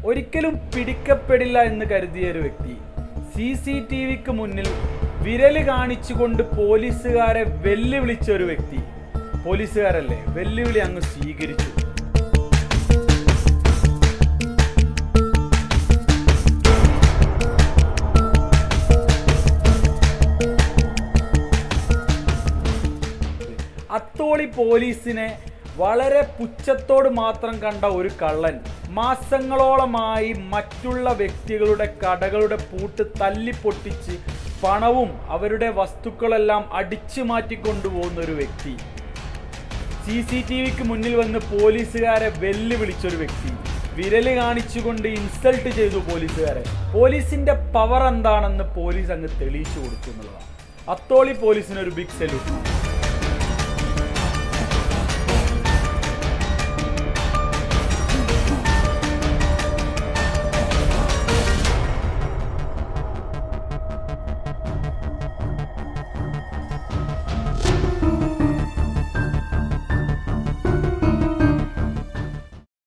ഒരിക്കലും പിടിക്കപ്പെടില്ല എന്ന് കരുതിയ ഒരു വ്യക്തി സി സി ടി വിക്ക് മുന്നിൽ വിരല് കാണിച്ചുകൊണ്ട് പോലീസുകാരെ വെല്ലുവിളിച്ച ഒരു വ്യക്തി പോലീസുകാരല്ലേ വെല്ലുവിളി അങ്ങ് സ്വീകരിച്ചു അത്തോളി പോലീസിനെ വളരെ പുച്ഛത്തോട് മാത്രം കണ്ട ഒരു കള്ളൻ മാസങ്ങളോളമായി മറ്റുള്ള വ്യക്തികളുടെ കടകളുടെ പൂട്ട് തല്ലിപ്പൊട്ടിച്ച് പണവും അവരുടെ വസ്തുക്കളെല്ലാം അടിച്ചു മാറ്റിക്കൊണ്ടുപോകുന്ന ഒരു വ്യക്തി സി സി ടി വിക്ക് മുന്നിൽ വന്ന് പോലീസുകാരെ വെല്ലുവിളിച്ചൊരു വ്യക്തി വിരല് കാണിച്ചുകൊണ്ട് ഇൻസൾട്ട് ചെയ്തു പോലീസുകാരെ പോലീസിന്റെ പവർ എന്താണെന്ന് പോലീസ് അങ്ങ് തെളിയിച്ചു കൊടുത്തു എന്നുള്ളതാണ് അത്തോളി പോലീസിന് ഒരു ബിഗ് സല്യൂട്ട്